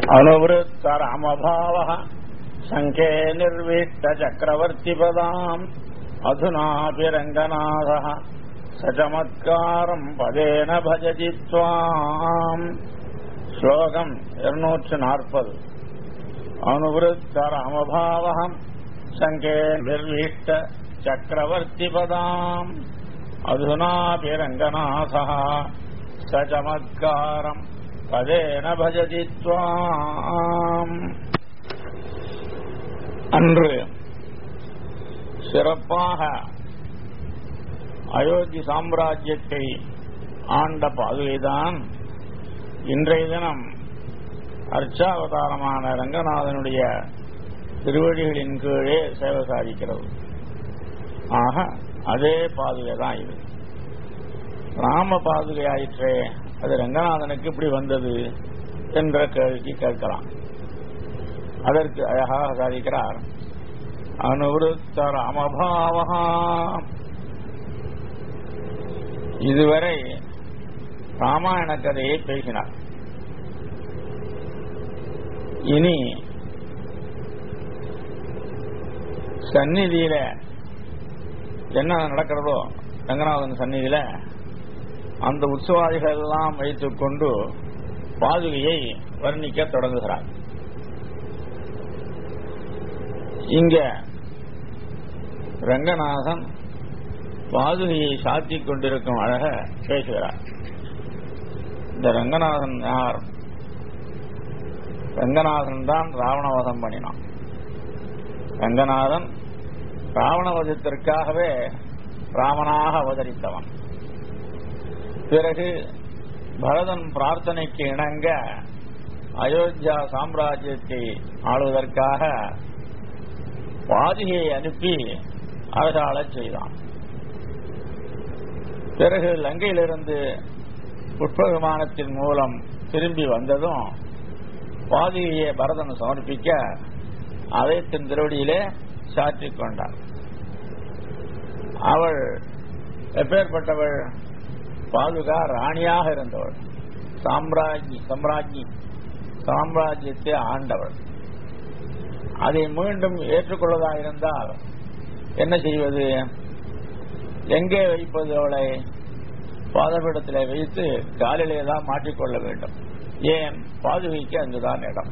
अनुवृत्तरामभावः शङ्खे निर्विष्टचक्रवर्तिपदाम् अधुनापि रङ्गनाथः स चमत्कारम् पदेन भजति त्वाम् श्लोकम् இருநூற்று நாற்பது அனுவருத்த ராமபாவகம் சங்கே நிர்விஷ்ட சக்கரவர்த்திபதாம் அதுனாபி ரங்கநாதா ச சமத்காரம் பதேன பஜதி துவாம் அன்று சிறப்பாக அயோத்தி சாம்ராஜ்யத்தை ஆண்ட பாதுகைதான் இன்றைய தினம் அர்ச்சாவதாரமான ரங்கநாதனுடைய திருவடிகளின் கீழே சேவை சாதிக்கிறது ஆக அதே பாதுகை தான் இது ராம பாதுகை ஆயிற்றே அது ரங்கநாதனுக்கு இப்படி வந்தது என்ற கேள்வி கேட்கலாம் அதற்கு அழகாக சாதிக்கிறார் அனுவருத்த ராமபாவகா இதுவரை ராமாயண கதையை பேசினார் இனி சந்நிதியில என்ன நடக்கிறதோ ரங்கநாதன் சந்நிதியில அந்த உற்சவாதிகள் எல்லாம் வைத்துக் கொண்டு பாதுகையை வர்ணிக்க தொடங்குகிறார் இங்க ரங்கநாதன் பாதுகையை சாத்திக் கொண்டிருக்கும் அழக பேசுகிறார் இந்த ரங்கநாதன் யார் ரங்கநாதன் தான் ராவணவதம் பண்ணினான் ரங்கநாதன் ராவணவதத்திற்காகவே ராமனாக அவதரித்தவன் பிறகு பரதன் பிரார்த்தனைக்கு இணங்க அயோத்தியா சாம்ராஜ்யத்தை ஆளுவதற்காக பாதிகையை அனுப்பி அரசாளச் செய்தான் பிறகு லங்கையிலிருந்து புஷ்ப விமானத்தின் மூலம் திரும்பி வந்ததும் பாதிகையை பரதன் சமர்ப்பிக்க அதை தன் திருவடியிலே சாற்றிக் கொண்டார் அவள் எப்பேற்பட்டவள் பாதுகா ராணியாக இருந்தவள் சாம்ராஜ்யி சம்ராஜ்யி சாம்ராஜ்யத்தை ஆண்டவள் அதை மீண்டும் ஏற்றுக்கொள்வதாக இருந்தால் என்ன செய்வது எங்கே வைப்பது அவளை பாதபீடத்தில் வைத்து காலிலே தான் மாற்றிக்கொள்ள வேண்டும் ஏன் பாதுகைக்கு அங்குதான் இடம்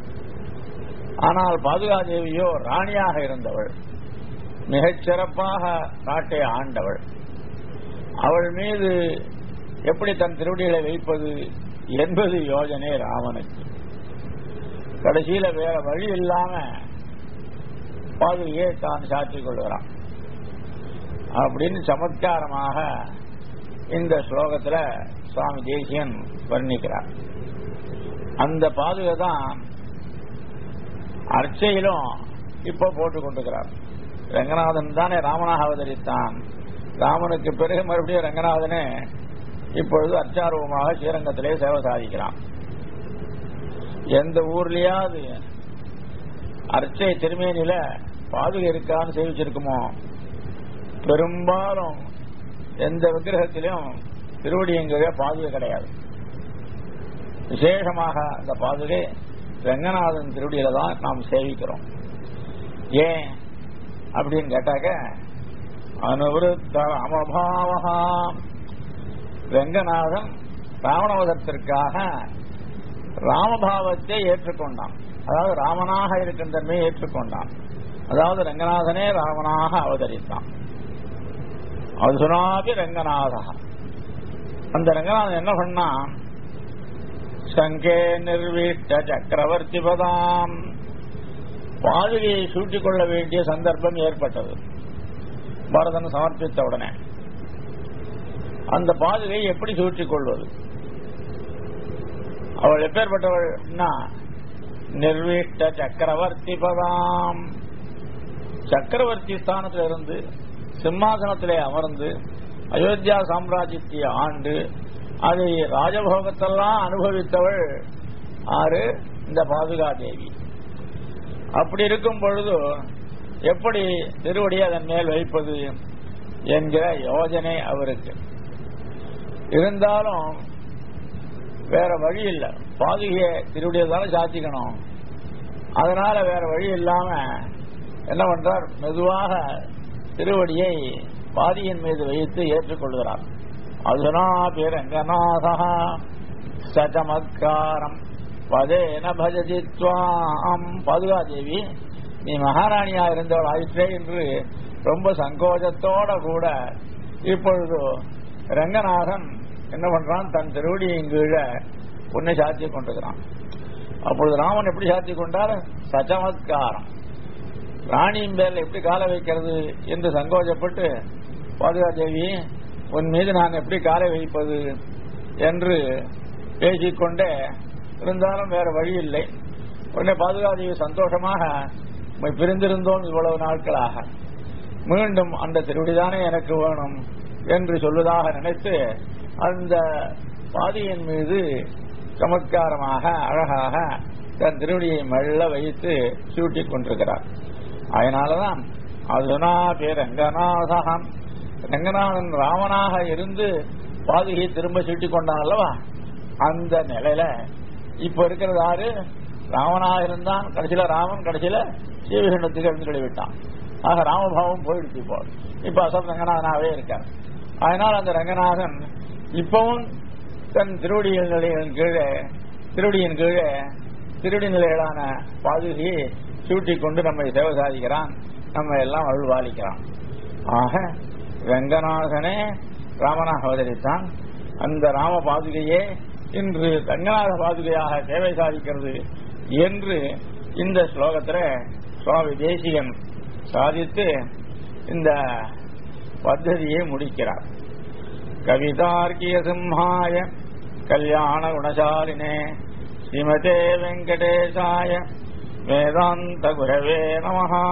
ஆனால் பாதுகாதேவியோ ராணியாக இருந்தவள் மிகச் சிறப்பாக நாட்டை ஆண்டவள் அவள் மீது எப்படி தன் திருவடிகளை வைப்பது என்பது யோஜனை ராமனுக்கு கடைசியில வேற வழி இல்லாம பாதுகையை தான் சாற்றிக் கொள்கிறான் அப்படின்னு சமத்காரமாக இந்த ஸ்லோகத்துல சுவாமி தேசியன் வர்ணிக்கிறார் அந்த பாதுகை தான் அர்ச்சையிலும் இப்போ போட்டுக் கொண்டிருக்கிறார் ரங்கநாதன் தானே ராமனாக அவதரித்தான் ராமனுக்கு பிறகு மறுபடியும் ரங்கநாதனே இப்பொழுது அர்ச்சாரூபமாக ஸ்ரீரங்கத்திலே சேவை சாதிக்கிறான் எந்த ஊர்லயாவது அர்ச்சை திருமேனில பாதுகை இருக்கான்னு சேவிச்சிருக்குமோ பெரும்பாலும் எந்த விக்கிரகத்திலும் திருவடியங்கிற பாதுகை கிடையாது விசேஷமாக அந்த பாதுகை ரங்கநாதன் திருவடியில தான் நாம் சேவிக்கிறோம் ஏன் அப்படின்னு கேட்டாக்க அனுவருத்த அமபாவகா ரங்கநாதன் ராவணவதத்திற்காக ராமபாவத்தை ஏற்றுக்கொண்டான் அதாவது ராமனாக இருக்கின்ற தன்மையை ஏற்றுக்கொண்டான் அதாவது ரங்கநாதனே ராமனாக அவதரித்தான் அதுனாபி ரங்கநாதா அந்த ரங்கநாதன் என்ன பண்ணான் சங்கே நிர்வீட்ட சக்கரவர்த்தி பதாம் பாதுகையை சூட்டிக் கொள்ள வேண்டிய சந்தர்ப்பம் ஏற்பட்டது பரதன் சமர்ப்பித்த உடனே அந்த பாதுகையை எப்படி சூட்டிக் கொள்வது அவள் எப்பேற்பட்டவள்னா நிர்வீஷ்ட சக்கரவர்த்தி பதாம் சக்கரவர்த்தி ஸ்தானத்தில் இருந்து சிம்மாசனத்திலே அமர்ந்து அயோத்தியா சாம்ராஜ்யத்தை ஆண்டு அதை ராஜபோகத்தெல்லாம் அனுபவித்தவள் ஆறு இந்த பாதுகா தேவி அப்படி இருக்கும் பொழுது எப்படி திருவடியை அதன் மேல் வைப்பது என்கிற யோஜனை அவருக்கு இருந்தாலும் வேற வழி இல்லை பாதுகைய திருவடியை தானே சாத்திக்கணும் அதனால வேற வழி இல்லாம என்ன பண்றார் மெதுவாக திருவடியை பாதியின் மீது வைத்து ஏற்றுக்கொள்கிறார் அதுனா பேரங்கநாதா சச்சமத்காரம் பதேன பஜதி துவாம் பாதுகாதேவி நீ மகாராணியா இருந்தவள் ஆயிற்றே என்று ரொம்ப சங்கோஜத்தோட கூட இப்பொழுது ரங்கநாதன் என்ன பண்றான் தன் திருவடியின் கீழே உன்னை சாத்தி கொண்டிருக்கிறான் அப்பொழுது ராமன் எப்படி சாத்தி கொண்டார் சச்சமத்காரம் ராணியின் பேர்ல எப்படி காலை வைக்கிறது என்று சங்கோஜப்பட்டு பாதுகாதேவி உன் மீது நான் எப்படி காலை வைப்பது என்று பேசிக்கொண்டே இருந்தாலும் வேற வழி இல்லை உடனே பாதுகாதேவி சந்தோஷமாக உம்மை பிரிந்திருந்தோம் இவ்வளவு நாட்களாக மீண்டும் அந்த திருவிடிதானே எனக்கு வேணும் என்று சொல்வதாக நினைத்து அந்த பாதியின் மீது சமத்காரமாக அழகாக தன் திருவடியை மெல்ல வைத்து சூட்டிக் கொண்டிருக்கிறார் அதனாலதான் அதுனா பேர் ரங்கநாதகம் ரங்கநாதன் ராமனாக இருந்து பாதுகையை திரும்ப சூட்டிக் கொண்டான் அல்லவா அந்த நிலையில இப்ப இருக்கிறது யாரு ராமனாக இருந்தான் கடைசியில ராமன் கடைசியில சீவகண்டத்துக்கு எழுந்து விட்டான் ஆக ராமபாவம் போயிடுச்சு இப்போ இப்ப அசல் ரங்கநாதனாவே இருக்கார் அதனால் அந்த ரங்கநாதன் இப்பவும் தன் திருவடிகளின் கீழே திருவடியின் கீழே திருவடி நிலைகளான பாதுகையை சூட்டிக் கொண்டு நம்மை சேவை சாதிக்கிறான் நம்ம எல்லாம் அருள்வாளிக்கிறான் ஆக ரங்கநாதனே ராமனாக அவதரித்தான் அந்த ராம பாதுகையே இன்று ரங்கநாத பாதுகையாக சேவை சாதிக்கிறது என்று இந்த ஸ்லோகத்தில் சுவாமி தேசிகன் சாதித்து இந்த பத்ததியை முடிக்கிறார் கவிதார்க்கிய சிம்ஹாய கல்யாண குணசாலினே ஸ்ரீமதே வெங்கடேசாய வேதாந்த குரவே நமஹா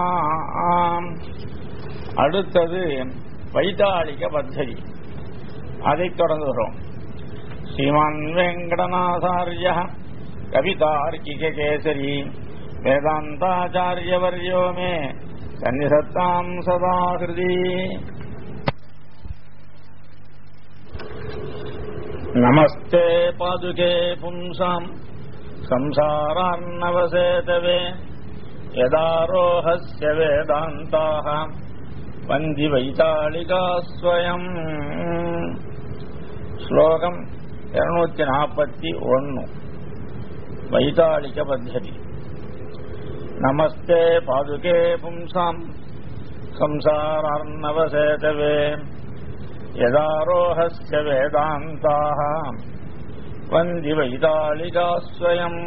அடுத்தது வைதாளிக பத்ததி அதைத் தொடங்குகிறோம் ஸ்ரீமான் வெங்கடநாதாரிய கவிதார்க்கிக கேசரி வேதாந்தாச்சாரியவர்யோ மே சன்னிசத்தாம் சதா ஹிருதி நமஸ்தே பாதுகே பும்சாம் संसारान्नवसेतवे यदारोहस्य वेदान्ताः वन्दि वैतालिका स्वयम् श्लोकम् இருநூத்தி நாற்பத்தி ஒன்னு வைதாளிக பத்ததி நமஸ்தே பாதுகே பும்சாம் संसारार्णवसेतवे यदारोहस्य वेदान्ताः வந்தி வைதாளிகா ஸ்வயம்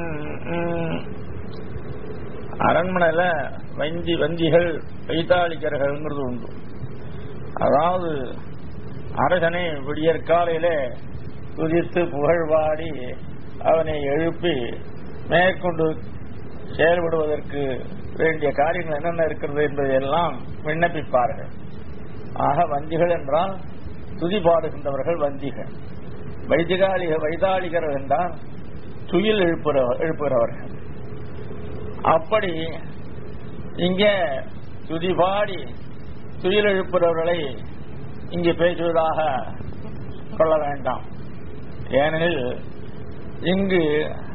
அரண்மனையில வந்தி வந்திகள் வைத்தாளிகர்கள்ங்கிறது உண்டு அதாவது அரசனை விடியற்காலையிலே துதித்து புகழ்வாடி அவனை எழுப்பி மேற்கொண்டு செயல்படுவதற்கு வேண்டிய காரியங்கள் என்னென்ன இருக்கிறது என்பதையெல்லாம் விண்ணப்பிப்பார்கள் ஆக வந்திகள் என்றால் துதி பாடுகின்றவர்கள் வந்திகள் வைதிகாலிக வைதாளிகர்கள் என்றால் துயில் எழுப்புற எழுப்புகிறவர்கள் அப்படி இங்கே துதிபாடி துயில் எழுப்புறவர்களை இங்கே பேசுவதாக கொள்ள வேண்டாம் ஏனெனில் இங்கு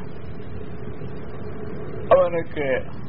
அவனுக்கு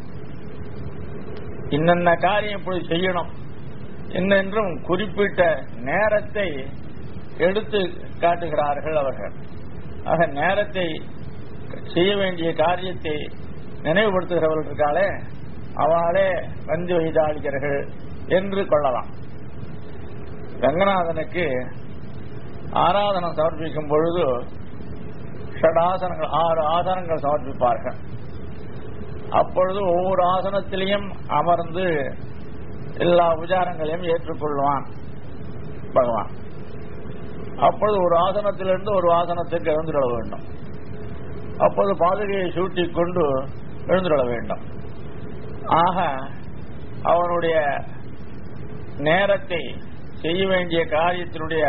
இன்னென்ன காரியம் இப்படி செய்யணும் என்னென்றும் குறிப்பிட்ட நேரத்தை எடுத்து காட்டுகிறார்கள் அவர்கள் ஆக நேரத்தை செய்ய வேண்டிய காரியத்தை நினைவுபடுத்துகிறவர்கள் இருக்காளே அவளே வந்து வைதாளிகர்கள் என்று கொள்ளலாம் ரங்கநாதனுக்கு ஆராதனம் சமர்ப்பிக்கும் பொழுது ஷடாசனங்கள் ஆறு ஆசனங்கள் சமர்ப்பிப்பார்கள் அப்பொழுது ஒவ்வொரு ஆசனத்திலையும் அமர்ந்து எல்லா உபச்சாரங்களையும் ஏற்றுக்கொள்வான் பகவான் அப்பொழுது ஒரு ஆசனத்திலிருந்து ஒரு ஆசனத்துக்கு எழுந்துட வேண்டும் அப்போது பாதுகையை சூட்டிக் கொண்டு எழுந்துட வேண்டும் ஆக அவனுடைய நேரத்தை செய்ய வேண்டிய காரியத்தினுடைய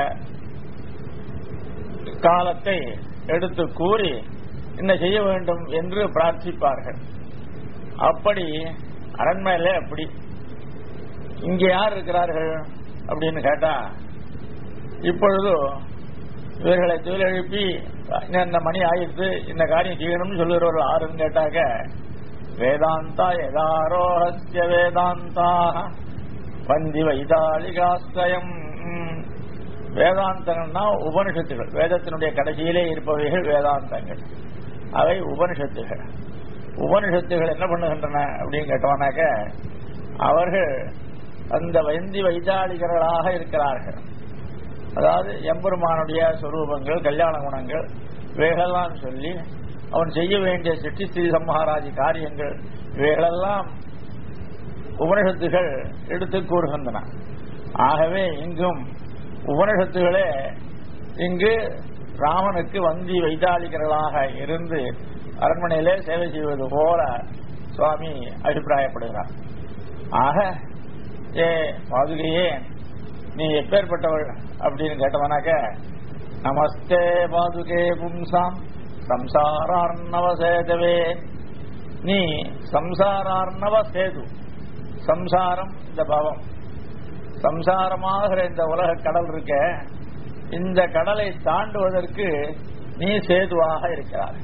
காலத்தை எடுத்து கூறி என்ன செய்ய வேண்டும் என்று பிரார்த்திப்பார்கள் அப்படி அரண்மையில அப்படி இங்க யார் இருக்கிறார்கள் அப்படின்னு கேட்டா இப்பொழுது இவர்களை தொழிலெழுப்பி இந்த மணி ஆயிடுத்து இந்த காரியம் செய்யணும்னு சொல்லுகிறவர்கள் ஆறுன்னு கேட்டாக்க வேதாந்தா யதாரோஹஸ்ய வேதாந்தா வந்தி வைதாளிகாஸ்தயம் வேதாந்தங்கள்னா உபனிஷத்துகள் வேதத்தினுடைய கடைசியிலே இருப்பவைகள் வேதாந்தங்கள் அவை உபனிஷத்துகள் உபனிஷத்துகள் என்ன பண்ணுகின்றன அப்படின்னு கேட்டோம்னாக்க அவர்கள் அந்த வந்தி வைதாளிகர்களாக இருக்கிறார்கள் அதாவது எம்பெருமானுடைய சொரூபங்கள் கல்யாண குணங்கள் இவைகளெல்லாம் சொல்லி அவன் செய்ய வேண்டிய சிட்டிஸ்திரி சம்ஹாராதி காரியங்கள் இவைகளெல்லாம் உபனிஷத்துகள் எடுத்து கூறுகின்றன ஆகவே இங்கும் உபனிஷத்துகளே இங்கு ராமனுக்கு வந்தி வைதாளிகர்களாக இருந்து அரண்மனையிலே சேவை செய்வது போல சுவாமி அபிப்பிராயப்படுகிறார் ஆக ஏ பாதுகையே நீ எப்பேற்பட்டவள் அப்படின்னு கேட்டவனாக்க நமஸ்தே பாதுகே பும்சாம் சம்சாரார்ணவ சேதவே நீ சம்சாரார்ணவ சேது சம்சாரம் இந்த பவம் சம்சாரமாகிற இந்த உலக கடல் இருக்க இந்த கடலை தாண்டுவதற்கு நீ சேதுவாக இருக்கிறார்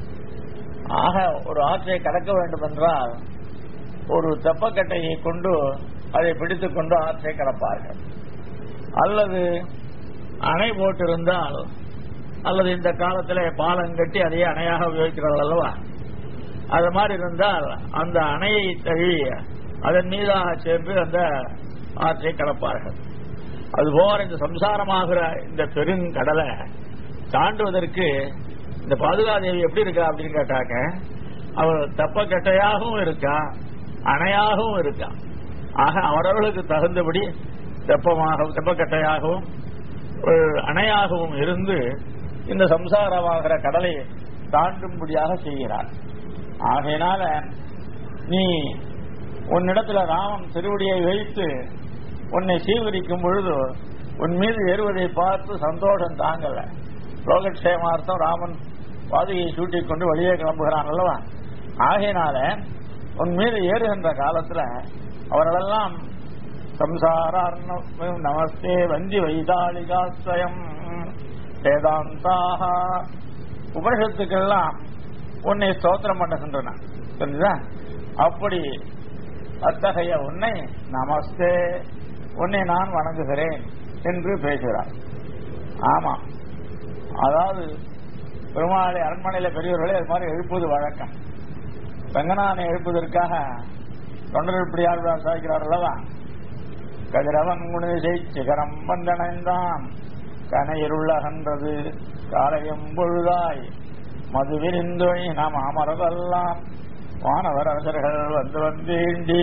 ஆக ஒரு ஆற்றை கடக்க வேண்டும் என்றால் ஒரு தெப்பக்கட்டையை கொண்டு அதை பிடித்துக் கொண்டு ஆற்றை கடப்பார்கள் அல்லது அணை போட்டிருந்தால் அல்லது இந்த காலத்தில் பாலம் கட்டி அதையே அணையாக உபயோகிக்கிறார்கள் அல்லவா அது மாதிரி இருந்தால் அந்த அணையை தழுவி அதன் மீதாக சேர்ந்து அந்த ஆற்றை கடப்பார்கள் அதுபோல இந்த சம்சாரமாகிற இந்த பெருங்கடலை தாண்டுவதற்கு இந்த பாதுகாதேவி எப்படி இருக்கா அப்படின்னு கேட்டாக்க அவள் தப்பக்கட்டையாகவும் இருக்கா அணையாகவும் இருக்கா ஆக அவரவர்களுக்கு தகுந்தபடி தெப்பமாகவும் தெப்பக்கட்டையாகவும் ஒரு அணையாகவும் இருந்து இந்த சம்சாரமாகிற கடலை தாண்டும்படியாக செய்கிறார் ஆகையினால நீ உன்னிடத்துல ராமன் திருவடியை வைத்து உன்னை சீவரிக்கும் பொழுது உன் மீது ஏறுவதை பார்த்து சந்தோஷம் தாங்கல லோகக்ஷேமார்த்தம் ராமன் பாதையை சூட்டிக் கொண்டு வெளியே கிளம்புகிறான் அல்லவா ஆகையினால உன் மீது ஏறுகின்ற காலத்துல அவர்களெல்லாம் சம்சாரார்ணம் நமஸ்தே வந்தி வைதாளிகாஸ்வயம் வேதாந்தாக உபனிஷத்துக்கெல்லாம் உன்னை ஸ்தோத்திரம் பண்ணுகின்றன புரிஞ்சுதா அப்படி அத்தகைய உன்னை நமஸ்தே உன்னை நான் வணங்குகிறேன் என்று பேசுகிறார் ஆமா அதாவது பெருமாளை அரண்மனையில பெரியவர்களே அது மாதிரி எழுப்புவது வழக்கம் ரங்கநாதனை எழுப்பதற்காக தொண்டர் இப்படி ஆழ்வார் சாய்க்கிறார் அல்லவா கதிரவன் குணிசை சிகரம் வந்தணைந்தான் கனையிருள்ளகன்றது காலையும் பொழுதாய் மதுவிரிந்தொழி நாம் அமரதெல்லாம் வானவர் அரசர்கள் வந்து வந்தேண்டி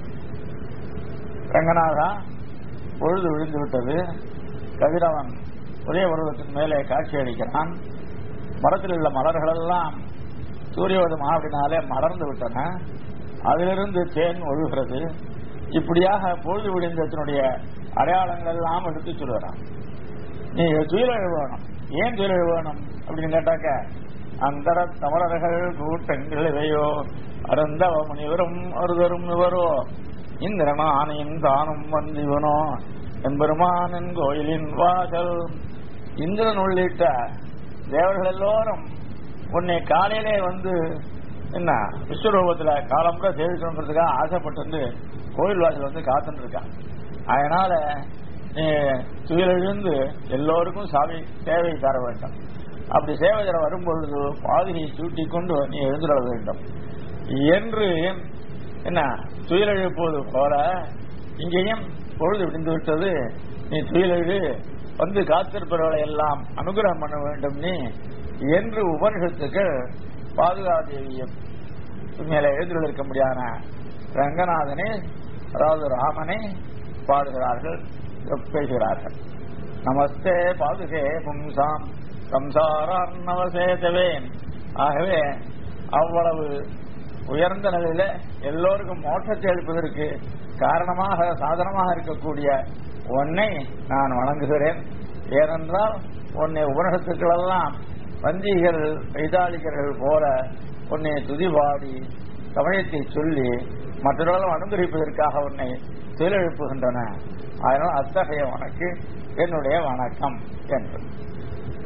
ரங்கநாதா பொழுது விழுந்து விட்டது கதிரவன் உதய பருவத்தின் மேலே காட்சி அளிக்கிறான் மரத்தில் உள்ள மலர்களெல்லாம் சூரியவதம் அப்படினாலே மலர்ந்து விட்டன அதிலிருந்து தேன் ஒழுகிறது இப்படியாக பொழுது விடிந்தத்தினுடைய அடையாளங்கள் எல்லாம் எடுத்து சொல்லுறான் நீ துயிலழ வேணும் ஏன் துயிலழ வேணும் அப்படின்னு கேட்டாக்க அந்தர தமரர்கள் கூட்டங்கள் இவையோ அருந்தவ முனிவரும் அருதரும் இவரோ இந்திரன் ஆணையும் தானும் வந்திவனோ எம்பெருமானின் கோயிலின் வாசல் இந்திரன் உள்ளிட்ட தேவர்கள் எல்லோரும் உன்னை காலையிலே வந்து என்ன விஸ்வரூபத்துல காலம்புற சேவிக்கணுன்றதுக்காக ஆசைப்பட்டு கோயில் வாசல் வந்து காத்துட்டு இருக்கான் அதனால நீ துயிலெழுந்து எல்லோருக்கும் சாமி சேவை தர வேண்டும் அப்படி சேவை தர வரும்பொழுது பாதிரியை சூட்டி கொண்டு நீ எழுந்துட வேண்டும் என்று என்ன துயிலெழுப்போது போல இங்கேயும் பொழுது விடிந்து விட்டது நீ துயிலெழு வந்து காத்திருப்பவர்களை எல்லாம் அனுகிரகம் பண்ண வேண்டும் நீ என்று உபனிஷத்துக்கள் பாதுகாதேவியை மேலே எழுந்திருக்க முடியாத ரங்கநாதனை அதாவது ராமனை பாடுகிறார்கள் பேசுகிறார்கள் நமஸ்தே பாதுகே பும்சாம் சம்சாரார்ணவசேதவேன் ஆகவே அவ்வளவு உயர்ந்த நிலையில எல்லோருக்கும் மோட்சத்தை அளிப்பதற்கு காரணமாக சாதனமாக இருக்கக்கூடிய உன்னை நான் வணங்குகிறேன் ஏனென்றால் உன்னை உபநிஷத்துக்களெல்லாம் வந்திகள் வைதாளிகர்கள் போல உன்னை துதிபாடி சமயத்தை சொல்லி மற்றவர்களும் அனுகரிப்பதற்காக உன்னை தொழிலெழுப்புகின்றன அதனால் அத்தகைய உனக்கு என்னுடைய வணக்கம் என்று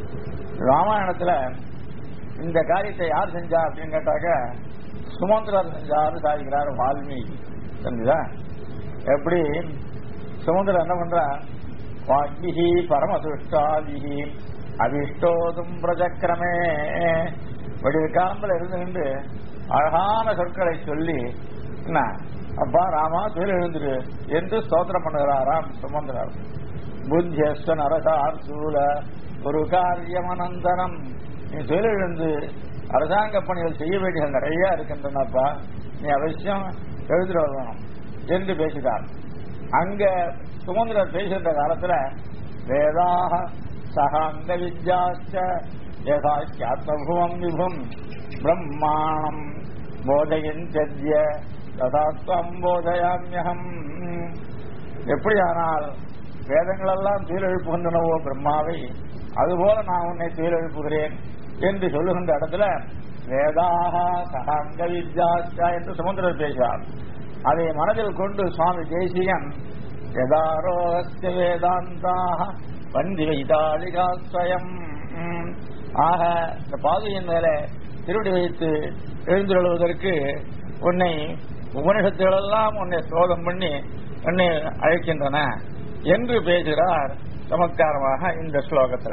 ராமாயணத்துல இந்த காரியத்தை யார் செஞ்சா அப்படின்னு கேட்டாக்க சுமந்திரர் செஞ்சாரு சாதிக்கிறார் வால்மீகி தெரிஞ்சுதா எப்படி சுமந்திரர் என்ன பண்ற வாக்மிகி பரமதுஷ்டாதிகி அவிஷ்டோதும் பிரஜக்கிரமே விடியற்காலம்பல இருந்து அழகான சொற்களை சொல்லி என்ன அப்பா ராமா தொழில் எழுந்துரு என்று ஸ்தோத்திரம் பண்ணுகிறாராம் சுமந்திரர் புத்தியஸ்வன் அரசார் சூழ ஒரு காரியமனந்தனம் நீ தொழில் எழுந்து அரசாங்க பணிகள் செய்ய வேண்டியது நிறைய இருக்கின்றனப்பா நீ அவசியம் எழுதிட்டு வரணும் என்று பேசினார் அங்க சுமந்திரர் பேசுகின்ற காலத்துல வேதாக சகாங்க வித்யாச்ச யதாத்மபுவம் விபும் பிரம்மாணம் போதையின் சத்ய ததாத்வம் போதயாமியகம் எப்படியானால் வேதங்களெல்லாம் துயிலெழுப்புகின்றனவோ பிரம்மாவை அதுபோல நான் உன்னை துயிலெழுப்புகிறேன் என்று சொல்லுகின்ற இடத்துல வேதாக சகாங்க வித்யாச்சா என்று சுமந்திரர் பேசுவார் அதை மனதில் கொண்டு சுவாமி தேசிகன் யதாரோகஸ்ய வேதாந்தாக வந்தி வைதாளிகா ஸ்வயம் ஆக இந்த பாதையின் மேல திருடி வைத்து எழுந்துள்ளதற்கு உன்னை உபனிஷத்துகளெல்லாம் உன்னை சோதம் பண்ணி உன்னை அழைக்கின்றன என்று பேசுகிறார் சமத்காரமாக இந்த ஸ்லோகத்தில்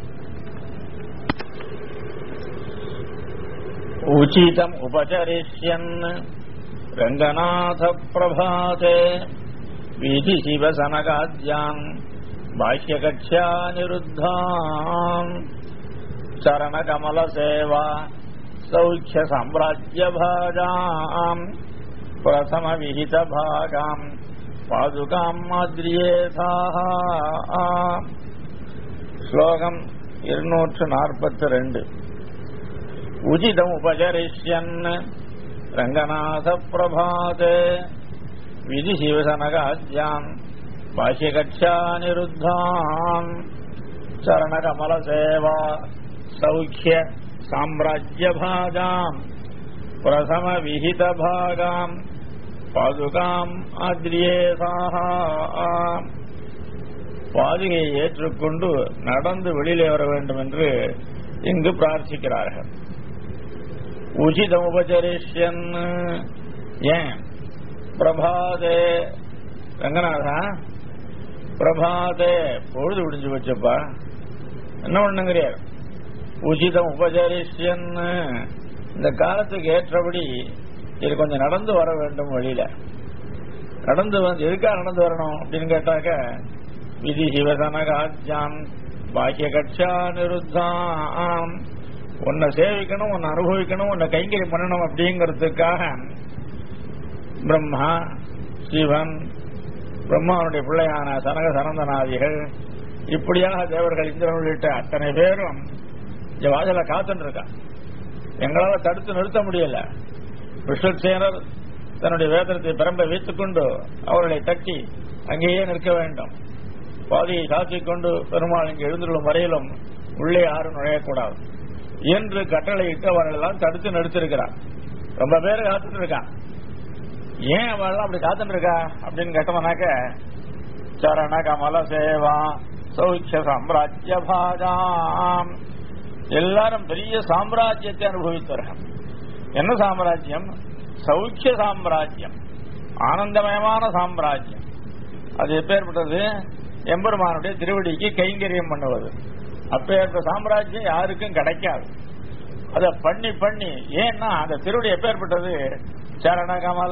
உச்சிதம் உபச்சரிஷ்யன் ரங்கநாத பிரபாதே வீதி சிவசனகாத்யான் பாஷ்யகட்சா நிருத்தாம் சரணகமல சேவா சௌக்கிய சாம்ராஜ்ய பாகாம் பிரதம விஹித பாகாம் பாதுகாம் மாதிரியேதாக ஸ்லோகம் இருநூற்று நாற்பத்தி ரெண்டு உச்சிதம் உபச்சரிஷ்யன் ரங்கநாத பிரபாதே விதி சிவசனகாத்யான் பாஷ்யகட்சா நிருத்தாம் சரணகமல சேவா சௌக்கிய சாம்ராஜ்யபாகாம் பிரதம விஹித பாகாம் பாதுகாம் ஆத்ரியேசாக பாதுகையை ஏற்றுக்கொண்டு நடந்து வெளியிலே வர வேண்டும் என்று இங்கு பிரார்த்திக்கிறார்கள் உச்சிதம் உபச்சரிஷ்யன் ஏன் பிரபாதே ரங்கநாதா பிரபாதே பொழுது விடிஞ்சு வச்சப்பா என்ன பண்ணுங்கிறார் உச்சிதம் உபச்சரிஷ்யன் இந்த காலத்துக்கு ஏற்றபடி இது கொஞ்சம் நடந்து வர வேண்டும் வழியில நடந்து வந்து எதுக்கா நடந்து வரணும் அப்படின்னு கேட்டாக்க விதி சிவசனகாஜான் பாக்கிய கட்சா நிருத்தாம் உன்னை சேவிக்கணும் உன்னை அனுபவிக்கணும் உன்னை கைங்கரியம் பண்ணணும் அப்படிங்கிறதுக்காக பிரம்மா சிவன் பிரம்மாவுடைய பிள்ளையான சனக சனந்தநாதிகள் இப்படியாக தேவர்கள் இந்திரன் உள்ளிட்ட அத்தனை பேரும் இந்த வாசல காத்துட்டு இருக்கா எங்களால தடுத்து நிறுத்த முடியல விஸ்வசேனர் தன்னுடைய வேதனத்தை பிரம்ப வைத்துக் கொண்டு அவர்களை தட்டி அங்கேயே நிற்க வேண்டும் பாதையை சாத்திக் கொண்டு பெருமாள் இங்கு எழுந்துள்ள வரையிலும் உள்ளே யாரும் நுழையக்கூடாது என்று கட்டளையிட்டு அவர்கள் எல்லாம் தடுத்து நிறுத்திருக்கிறார் ரொம்ப பேர் காத்துட்டு இருக்கான் ஏன் அவள் அப்படி காத்துட்டு இருக்கா அப்படின்னு கேட்டோம்னாக்க சரண கமல சேவா சௌக்கிய சாம்ராஜ்ய பாஜாம் எல்லாரும் பெரிய சாம்ராஜ்யத்தை அனுபவித்தார்கள் என்ன சாம்ராஜ்யம் சௌக்கிய சாம்ராஜ்யம் ஆனந்தமயமான சாம்ராஜ்யம் அது எப்பேற்பட்டது எம்பெருமானுடைய திருவடிக்கு கைங்கரியம் பண்ணுவது அப்பேற்பட்ட சாம்ராஜ்யம் யாருக்கும் கிடைக்காது அதை பண்ணி பண்ணி ஏன்னா அந்த திருவடி எப்பேற்பட்டது சரணகமல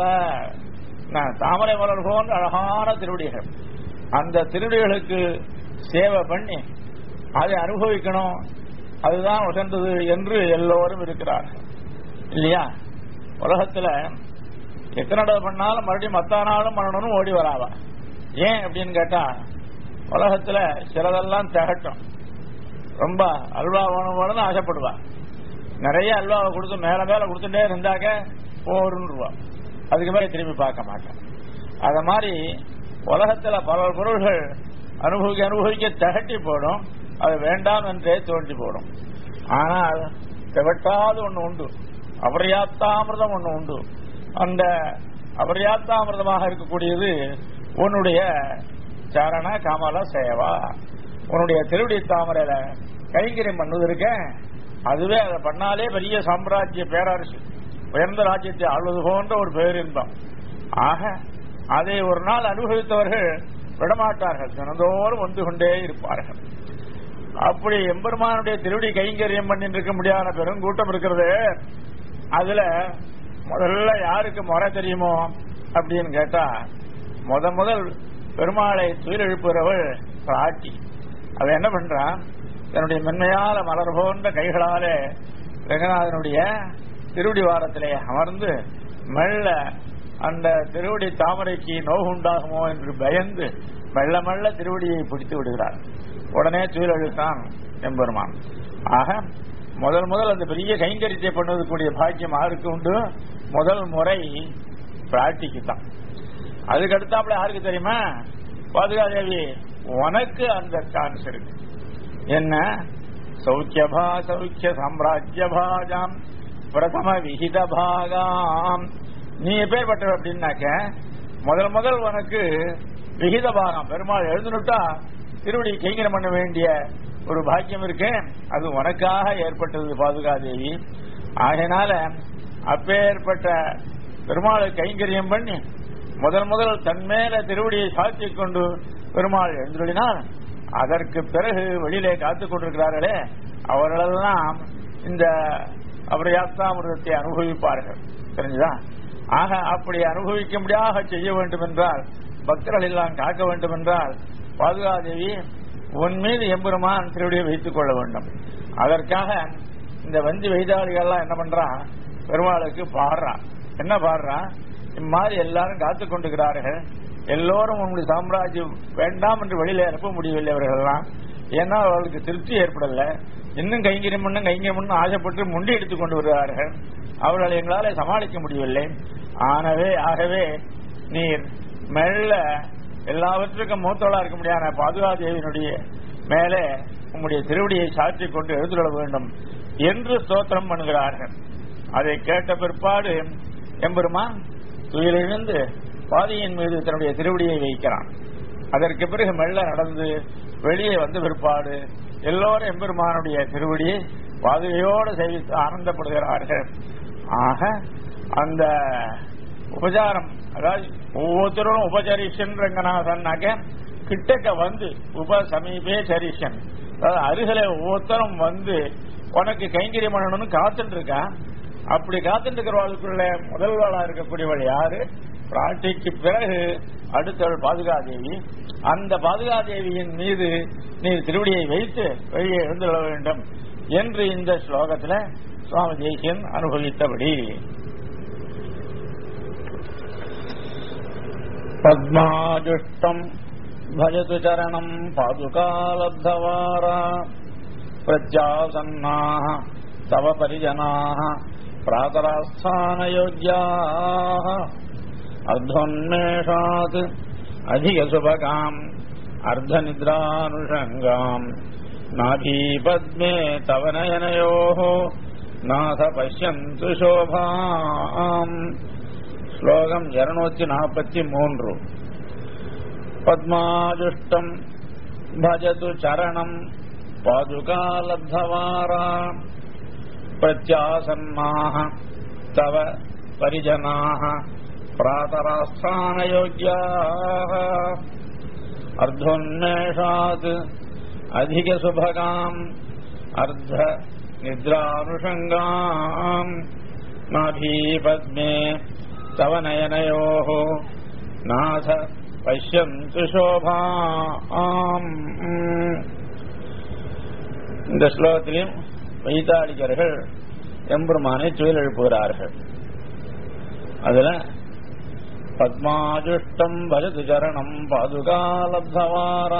தாமரை மலர் போன்ற அழகான திருவடிகள் அந்த திருவடிகளுக்கு சேவை பண்ணி அதை அனுபவிக்கணும் அதுதான் உசந்தது என்று எல்லோரும் இருக்கிறார்கள் இல்லையா உலகத்துல எத்தனை தடவை பண்ணாலும் மறுபடியும் மத்த நாளும் பண்ணணும்னு ஓடி வராவா ஏன் அப்படின்னு கேட்டா உலகத்துல சிலதெல்லாம் திகட்டும் ரொம்ப அல்வா வேணும் வேணும்னு ஆசைப்படுவா நிறைய அல்வாவை கொடுத்து மேல மேல கொடுத்துட்டே இருந்தாக்க போரும் ரூபா அதுக்கு மேலே திரும்பி பார்க்க மாட்டேன் அத மாதிரி உலகத்துல பல பொருள்கள் அனுபவிக்க அனுபவிக்க தகட்டி போடும் அது வேண்டாம் என்றே தோண்டி போடும் ஆனால் திகட்டாது ஒண்ணு உண்டு அபரியாத்தாமிரதம் ஒண்ணு உண்டு அந்த அபரியாத்தாமிரதமாக இருக்கக்கூடியது உன்னுடைய சரண கமல சேவா உன்னுடைய திருவடி தாமரையில கைங்கரியம் பண்ணுவதற்க அதுவே அதை பண்ணாலே பெரிய சாம்ராஜ்ய பேரரசு உயர்ந்த ராஜ்யத்தை ஆள்வது போன்ற ஒரு பேரின்பம் ஆக அதை ஒரு நாள் அனுபவித்தவர்கள் விடமாட்டார்கள் தினந்தோறும் வந்து கொண்டே இருப்பார்கள் அப்படி எம்பெருமானுடைய திருவடி கைங்கரியம் பண்ணிட்டு இருக்க முடியாத பெருங்கூட்டம் இருக்கிறது அதுல முதல்ல யாருக்கு முறை தெரியுமோ அப்படின்னு கேட்டா முத முதல் பெருமாளை துயிலெழுப்புறவள் பிராட்டி அவ என்ன பண்றான் தன்னுடைய மென்மையால மலர் போன்ற கைகளாலே ரங்கநாதனுடைய திருவடி வாரத்திலே அமர்ந்து மெல்ல அந்த திருவடி தாமரைக்கு நோவு உண்டாகுமோ என்று பயந்து மெல்ல மெல்ல திருவடியை பிடித்து விடுகிறார் உடனே துயில் அழுத்தான் எம்பெருமான் ஆக முதல் முதல் அந்த பெரிய கைங்கரியத்தை பண்ணுவதற்குரிய பாக்கியம் யாருக்கு உண்டு முதல் முறை பிராட்டிக்கு தான் அதுக்கு அடுத்தாப்புல யாருக்கு தெரியுமா பாதுகாதேவி உனக்கு அந்த சான்ஸ் இருக்கு என்ன சௌக்கியபா சௌக்கிய சாம்ராஜ்ய பாஜாம் பிரதம விகித பாகாம் நீ எப்பேற்பட்ட அப்படின்னாக்க முதல் முதல் உனக்கு விகித பாகம் பெருமாள் எழுந்துட்டா திருவடி கைங்கரம் பண்ண வேண்டிய ஒரு பாக்கியம் இருக்கு அது உனக்காக ஏற்பட்டது பாதுகாதேவி ஆகையினால அப்பேற்பட்ட பெருமாளை கைங்கரியம் பண்ணி முதல் முதல் தன்மேல திருவடியை சாத்தி கொண்டு பெருமாள் எழுந்துள்ளினார் அதற்கு பிறகு வெளியிலே காத்துக் கொண்டிருக்கிறார்களே அவர்களெல்லாம் இந்த அபரியாப்தாமிரதத்தை அனுபவிப்பார்கள் தெரிஞ்சுதா ஆக அப்படி அனுபவிக்கும்படியாக செய்ய வேண்டும் என்றால் பக்தர்கள் எல்லாம் காக்க வேண்டும் என்றால் பாதுகாதேவி உன் மீது எம்பெருமான் திருவடியை வைத்துக் கொள்ள வேண்டும் அதற்காக இந்த வஞ்சி வைதாளிகள்லாம் என்ன பண்றா பெருமாளுக்கு பாடுறா என்ன பாடுறா இம்மாதிரி எல்லாரும் காத்துக் கொண்டிருக்கிறார்கள் எல்லோரும் உங்களுடைய சாம்ராஜ்யம் வேண்டாம் என்று வெளியில அனுப்ப முடியவில்லை அவர்கள்லாம் ஏன்னா அவர்களுக்கு திருப்தி ஏற்படல இன்னும் கைங்கரியம் பண்ணும் கைங்கரியம் பண்ணும் ஆசைப்பட்டு முண்டி எடுத்துக் கொண்டு வருகிறார்கள் அவர்களை எங்களால சமாளிக்க முடியவில்லை ஆனவே ஆகவே நீர் மெல்ல எல்லாவற்றுக்கும் மூத்தவளா இருக்க முடியாத பாதுகாதேவியினுடைய மேலே உம்முடைய திருவடியை சாற்றிக் கொண்டு எழுந்துள்ள வேண்டும் என்று ஸ்தோத்திரம் பண்ணுகிறார்கள் அதை கேட்ட பிற்பாடு எம்பெருமான் துயிலிழந்து பாதியின் மீது தன்னுடைய திருவடியை வைக்கிறான் அதற்கு பிறகு மெல்ல நடந்து வெளியே வந்த பிற்பாடு எல்லோரும் எம்பெருமானுடைய திருவடியை பாதுகையோடு சேவித்து ஆனந்தப்படுகிறார்கள் ஆக அந்த உபச்சாரம் அதாவது ஒவ்வொருத்தரும் உபச்சரிஷன் ரங்கநாதன்னாக்க கிட்டக்க வந்து உப சமீபே சரிஷன் அதாவது அருகில ஒவ்வொருத்தரும் வந்து உனக்கு கைங்கரியம் பண்ணணும்னு காத்துட்டு இருக்கா அப்படி காத்துட்டு இருக்கிறவர்களுக்குள்ள முதல்வளா இருக்கக்கூடியவள் யாரு பிராட்டிக்கு பிறகு அடுத்தவள் பாதுகாதேவி அந்த பாதுகாதேவியின் மீது நீ திருவடியை வைத்து வெளியே எழுந்துள்ள வேண்டும் என்று இந்த ஸ்லோகத்துல சுவாமி தேசியன் அனுபவித்தபடி பத்மாஜுஷ்டம் भजतु चरणम् पादुकालब्धवारा प्रत्यासन्नाः तव परिजनाः प्रातरास्थानयोग्याः अर्धोन्मेषात् अधिकसुभगाम् अर्धनिद्रानुषङ्गाम् नाभीपद्मे तव नयनयोः नाथ पश्यन्तु शोभाम् श्लोकम् இருநூத்தி நாற்பத்தி மூன்று पद्माजुष्टम् भजतु चरणम् पादुकालब्धवारा प्रत्यासन्नाः तव परिजनाः प्रातरास्थानयोग्याः अर्धोन्मेषात् अधिकसुभगाम् अर्ध निद्रानुषङ्गाम् नाभीपद्मे तव नयनयोः नाथ பஷ்யந்து சோபாம் இந்த ஸ்லோகத்திலையும் வைத்தாளிகர்கள் எம்பெருமானை துயில் எழுப்புகிறார்கள் அதுல பத்மாஜுஷ்டம் பஜது சரணம் பாதுகாலப்தவாரா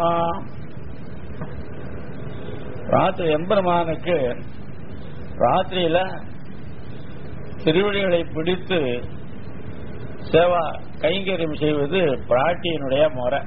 ராத்திரி எம்பெருமானுக்கு ராத்திரியில திருவடிகளை பிடித்து சேவா கைங்கரியம் செய்வது பிராட்டியினுடைய முறை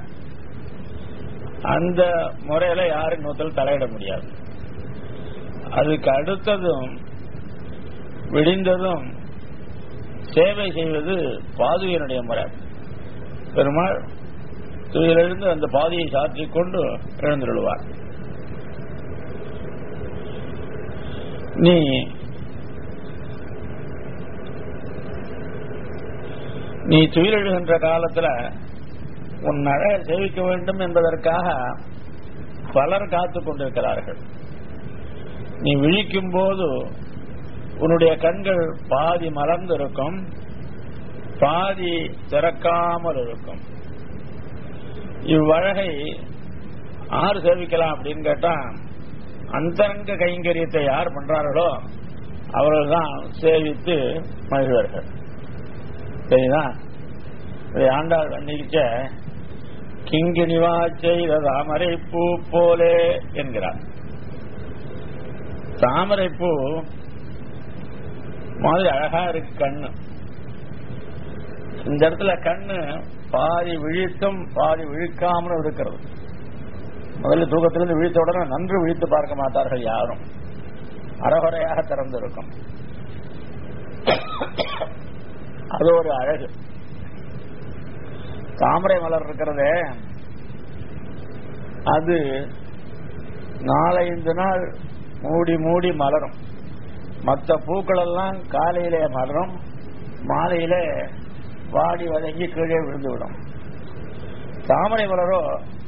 அந்த முறையில யாரும் நூத்தல் தலையிட முடியாது அதுக்கு அடுத்ததும் விடிந்ததும் சேவை செய்வது பாதுகையினுடைய முறை பெருமாள் துயிலிருந்து அந்த பாதையை சாற்றிக் கொண்டு எழுந்துள்ளார் நீ நீ துயிலெழுகின்ற காலத்துல உன் அழகை சேவிக்க வேண்டும் என்பதற்காக பலர் காத்துக் கொண்டிருக்கிறார்கள் நீ விழிக்கும் போது உன்னுடைய கண்கள் பாதி மலர்ந்து இருக்கும் பாதி திறக்காமல் இருக்கும் இவ்வழகை ஆறு சேவிக்கலாம் அப்படின்னு கேட்டா அந்தரங்க கைங்கரியத்தை யார் பண்றார்களோ அவர்கள் தான் சேவித்து மகிழ்வார்கள் சரிதா இதை ஆண்டாள் வண்டிக்க கிங்கிணிவா செய்த தாமரை பூ போலே என்கிறார் தாமரை பூ மாதிரி அழகா இருக்கு கண்ணு இந்த இடத்துல கண்ணு பாதி விழித்தும் பாதி விழிக்காமலும் இருக்கிறது முதல்ல தூக்கத்திலிருந்து விழித்த உடனே நன்று விழித்து பார்க்க மாட்டார்கள் யாரும் அறகுறையாக திறந்திருக்கும் அது ஒரு அழகு தாமரை மலர் இருக்கிறதே அது நாலஞ்சு நாள் மூடி மூடி மலரும் மற்ற பூக்கள் எல்லாம் காலையிலே மலரும் மாலையிலே வாடி வதங்கி கீழே விழுந்துவிடும் தாமரை மலரோ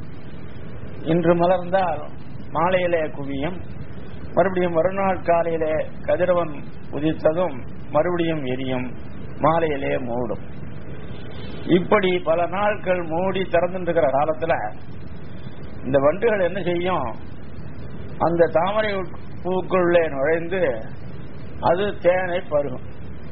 இன்று மலர்ந்தால் மாலையிலே குவியும் மறுபடியும் மறுநாள் காலையிலே கதிரவன் உதித்ததும் மறுபடியும் எரியும் மாலையிலே மூடும் இப்படி பல நாட்கள் மூடி திறந்துருக்கிற காலத்துல இந்த வண்டுகள் என்ன செய்யும் அந்த தாமரை பூக்குள்ளே நுழைந்து அது தேனை பருகும்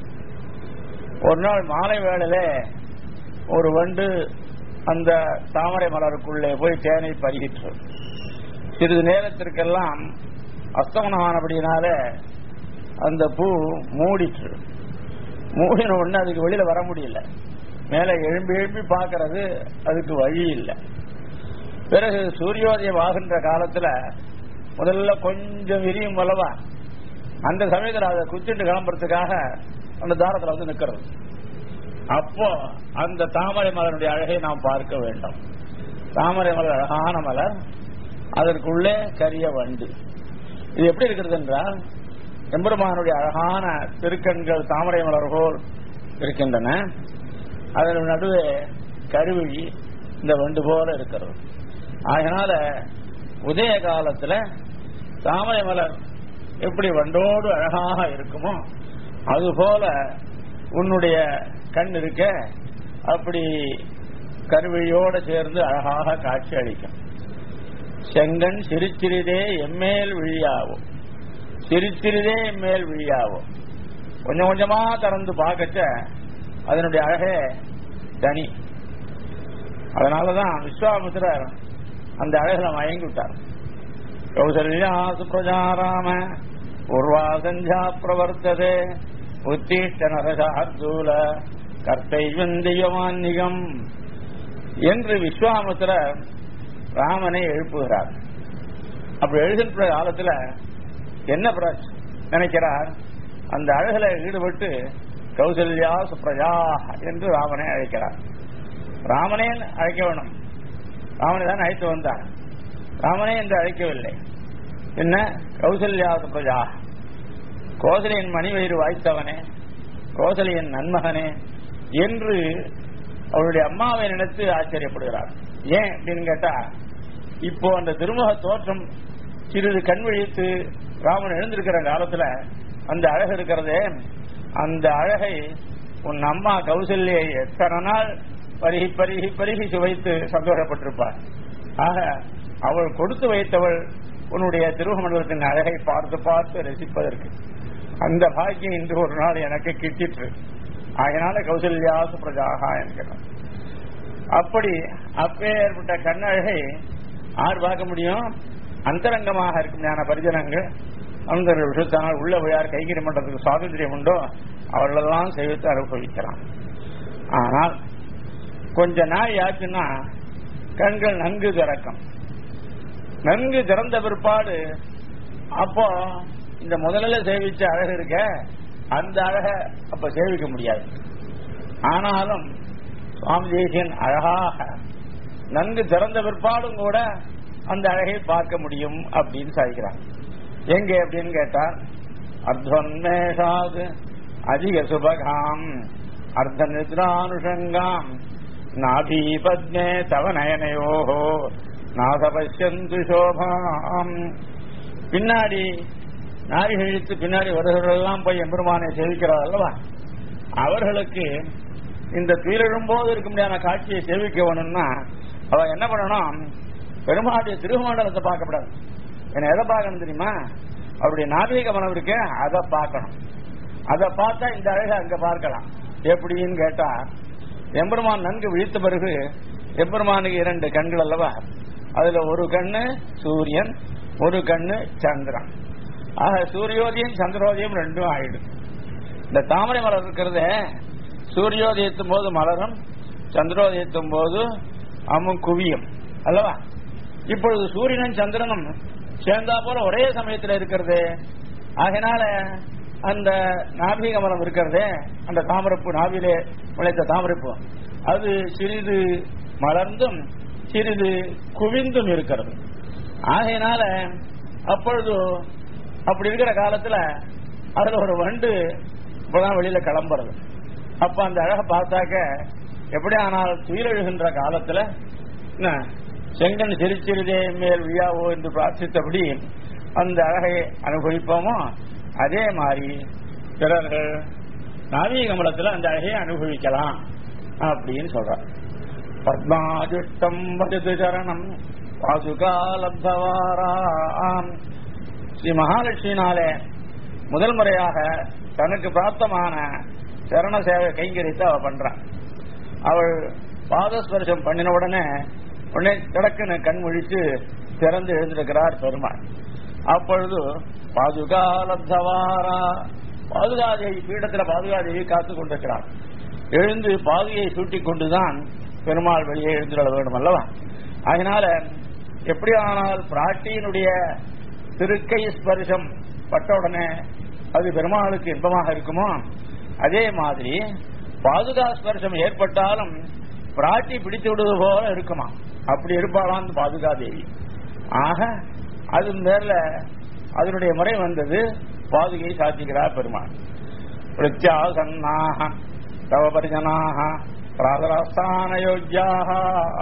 ஒரு நாள் மாலை வேளையில ஒரு வண்டு அந்த தாமரை மலருக்குள்ளே போய் தேனை பருகிற்று சிறிது நேரத்திற்கெல்லாம் அஸ்தமனம் ஆனபடியினால அந்த பூ மூடிற்று மூடின உடனே அதுக்கு வெளியில வர முடியல மேல எழும்பி எழும்பி பார்க்கறது அதுக்கு வழி இல்லை பிறகு சூரியோதயம் ஆகின்ற காலத்துல முதல்ல கொஞ்சம் விரியும் அல்லவா அந்த சமயத்தில் அதை குத்திட்டு கிளம்புறதுக்காக அந்த தாரத்தில் வந்து நிக்கிறது அப்போ அந்த தாமரை மலருடைய அழகை நாம் பார்க்க வேண்டும் தாமரை மலர் அழகான மலர் அதற்குள்ளே கரிய வண்டு இது எப்படி இருக்கிறது என்றால் எம்பெருமானுடைய அழகான திருக்கண்கள் தாமரை மலர் போல் இருக்கின்றன அதன் நடுவே கருவிழி இந்த வண்டு போல இருக்கிறது அதனால உதய காலத்துல தாமரை மலர் எப்படி வண்டோடு அழகாக இருக்குமோ அதுபோல உன்னுடைய கண் இருக்க அப்படி கருவிழியோடு சேர்ந்து அழகாக காட்சி அளிக்கும் செங்கன் சிரிச்சிறிதே எம்மேல் விழியாவும் சிரிச்சிறிதே எம்மேல் விழியாவும் கொஞ்சம் கொஞ்சமா திறந்து பார்க்கச்ச அதனுடைய அழகே தனி அதனாலதான் விஸ்வாமித்திரர் அந்த அழகில் மயங்கி விட்டார் கௌசல்யா சுப்ரஜாராம பூர்வாசஞ்சா பிரவர்த்ததே உத்தீஷ்ட நரசார்தூல கர்த்தைவந்தியமான்னிகம் என்று விஸ்வாமித்திரர் ராமனை எழுப்புகிறார் அப்படி எழுதுன்ற காலத்துல என்ன பிர- நினைக்கிறார் அந்த அழகுல ஈடுபட்டு கௌசல்யா சுப்ரஜா என்று ராமனை அழைக்கிறார் ராமனே அழைக்க வேணும் ராமனை தான் அழைத்து வந்தார் ராமனே என்று அழைக்கவில்லை என்ன கௌசல்யா சுப்ரஜா கோசலையின் மணிவயிறு வாய்த்தவனே கோசலையின் நன்மகனே என்று அவருடைய அம்மாவை நினைத்து ஆச்சரியப்படுகிறார் ஏன் அப்படின்னு கேட்டா இப்போ அந்த திருமுக தோற்றம் சிறிது கண் விழித்து ராமன் எழுந்திருக்கிற காலத்துல அந்த அழகு இருக்கிறதே அந்த அழகை உன் அம்மா கௌசல்யை எத்தனை நாள் பருகி பருகி பருகி சுவைத்து சந்தோஷப்பட்டிருப்பார் ஆக அவள் கொடுத்து வைத்தவள் உன்னுடைய திருவமண்டலத்தின் அழகை பார்த்து பார்த்து ரசிப்பதற்கு அந்த பாக்கியம் இன்று ஒரு நாள் எனக்கு கிட்டிற்று அதனால கௌசல்யா சுப்ரஜாகா என்கிறோம் அப்படி அப்பேற்பட்ட கண்ணழகை யார் பார்க்க முடியும் அந்தரங்கமாக இருக்கும் ஞான பரிஜனங்கள் அந்த விஷயத்தானால் உள்ள யார் கைகிரி மன்றத்துக்கு சுவாதந்திரியம் உண்டோ அவர்களெல்லாம் செய்வித்து அனுபவிக்கலாம் ஆனால் கொஞ்ச நாள் ஆச்சுன்னா கண்கள் நன்கு திறக்கும் நன்கு திறந்த பிற்பாடு அப்போ இந்த முதல்ல சேவிச்ச அழகு இருக்க அந்த அழக அப்ப சேவிக்க முடியாது ஆனாலும் சுவாமி தேசியன் அழகாக நன்கு திறந்த பிற்பாடும் கூட அந்த அழகை பார்க்க முடியும் அப்படின்னு சாதிக்கிறார் எங்க அப்படின்னு கேட்டா அர்த்தோன்மேஷாத் அதிக சுபகாம் அர்த்த நித்ரானுஷங்காம் நாபீபத்மே தவ நயனையோஹோ நாகபஷ்யந்து சோபாம் பின்னாடி நாரி கழித்து பின்னாடி வருகிறவர்களெல்லாம் போய் எம்பெருமானை சேவிக்கிறார் அல்லவா அவர்களுக்கு இந்த துயிலெழும்போது இருக்க முடியாத காட்சியை சேவிக்க வேணும்னா அவ என்ன பண்ணணும் பெருமாளுடைய திருமண்டலத்தை பார்க்கப்படாது என்ன எதை பார்க்கணும் தெரியுமா அப்படி நாகரிக மனம் இருக்கு அதை பார்க்கணும் அதை பார்த்தா இந்த அழகை அங்க பார்க்கலாம் எப்படின்னு கேட்டா எம்பெருமான் நன்கு விழித்த பிறகு எம்பெருமானுக்கு இரண்டு கண்கள் அல்லவா அதுல ஒரு கண்ணு சூரியன் ஒரு கண்ணு சந்திரன் ஆக சூரியோதயம் சந்திரோதயம் ரெண்டும் ஆயிடும் இந்த தாமரை மலர் இருக்கிறத சூரியோதயத்தும் போது மலரும் சந்திரோதயத்தும் போது அம்மும் குவியும் அல்லவா இப்பொழுது சூரியனும் சந்திரனும் சேர்ந்தா போல ஒரே சமயத்தில் இருக்கிறது ஆகையினால அந்த நாபிக மரம் இருக்கிறதே அந்த தாமரப்பு நாவிலே முளைத்த தாமரப்பு அது சிறிது மலர்ந்தும் சிறிது குவிந்தும் இருக்கிறது ஆகையினால அப்பொழுது அப்படி இருக்கிற காலத்துல அதுல ஒரு வண்டு இப்பதான் வெளியில கிளம்புறது அப்ப அந்த அழகை பார்த்தாக்க எப்படி ஆனால் துயிலெழுகின்ற காலத்துல என்ன, செங்கன் சிரிச்சிறிதே மேல் விழாவோ என்று பிரார்த்தித்தபடி அந்த அழகை அனுபவிப்போமோ அதே மாதிரி பிறர்கள் நாவீகமலத்தில் அந்த அழகையை அனுபவிக்கலாம் அப்படின்னு சொல்றார் பத்மாஜுஷ்டம் வஜது சரணம் பாசுகாலப்தவாராம் ஸ்ரீ மகாலட்சுமினாலே முதல் முறையாக தனக்கு பிராப்தமான சரண சேவை கைங்கரித்து அவ பண்றான் அவள் பாதஸ்பர்சம் பண்ணின உடனே உடனே கிடக்குன்னு கண் முழித்து திறந்து எழுந்திருக்கிறார் பெருமாள் அப்பொழுது பாதுகாலப்தவாரா பாதுகாதேவி பீடத்துல பாதுகாதேவி காத்துக் கொண்டிருக்கிறார் எழுந்து பாதுகையை சூட்டிக் கொண்டுதான் பெருமாள் வெளியே எழுந்திட வேண்டும் அல்லவா அதனால எப்படி ஆனால் பிராட்டியினுடைய திருக்கை ஸ்பர்சம் பட்ட உடனே அது பெருமாளுக்கு இன்பமாக இருக்குமோ அதே மாதிரி பாதுகா ஸ்பர்சம் ஏற்பட்டாலும் பிராட்டி பிடித்து விடுவது போல இருக்குமா அப்படி இருப்பாளாம் அந்த பாதுகா தேவி ஆக அது மேல அதனுடைய முறை வந்தது பாதுகை சாத்திக்கிறார் பெருமாள் பிரத்யாசன்னாக தவ பரிஜனாக பிராதராஸ்தான யோக்கியாக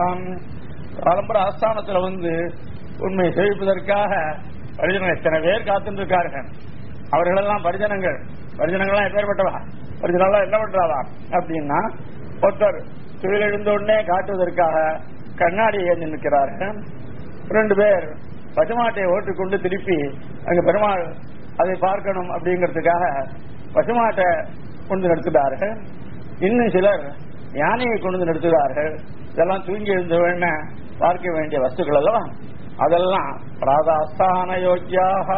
காலம்பர ஆஸ்தானத்துல வந்து உண்மை சேவிப்பதற்காக பரிஜனம் எத்தனை பேர் காத்துருக்கார்கள் அவர்களெல்லாம் பரிஜனங்கள் பரிஜனங்கள்லாம் எப்பேற்பட்டவா பரிஜனெல்லாம் என்ன பண்றாவா அப்படின்னா ஒருத்தர் தொழிலெழுந்த உடனே காட்டுவதற்காக கண்ணாடி ஏந்தி நிற்கிறார்கள் ரெண்டு பேர் பசுமாட்டை ஓட்டிக்கொண்டு திருப்பி அங்க பெருமாள் அதை பார்க்கணும் அப்படிங்கிறதுக்காக பசுமாட்டை கொண்டு நிறுத்துகிறார்கள் இன்னும் சிலர் யானையை கொண்டு நிறுத்துகிறார்கள் இதெல்லாம் தூங்கி எழுந்த உடனே பார்க்க வேண்டிய வஸ்துக்கள் அல்லவா அதெல்லாம் பிராதாஸ்தான யோக்கியாக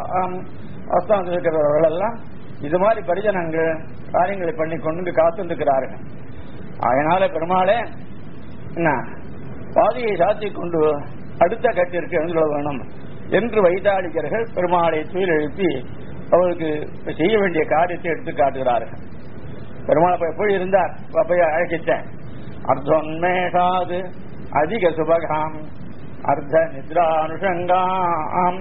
அஸ்தானத்தில் இருக்கிறவர்கள் எல்லாம் இது மாதிரி பரிஜனங்கள் காரியங்களை பண்ணி கொண்டு காத்திருக்கிறார்கள் அதனால பெருமாளே என்ன பாதியை சாத்தி கொண்டு அடுத்த கட்டிற்கு எழுந்துள்ள வேணும் என்று வைத்தாளிகர்கள் பெருமாளை துயில் எழுப்பி அவருக்கு செய்ய வேண்டிய காரியத்தை எடுத்து காட்டுகிறார்கள் பெருமாள் அப்ப எப்படி இருந்தார் அப்ப போய் அழைச்சிட்டேன் அர்த்தோன்மேஷாது அதிக சுபகாம் அர்த்த நித்ரானுஷங்காம்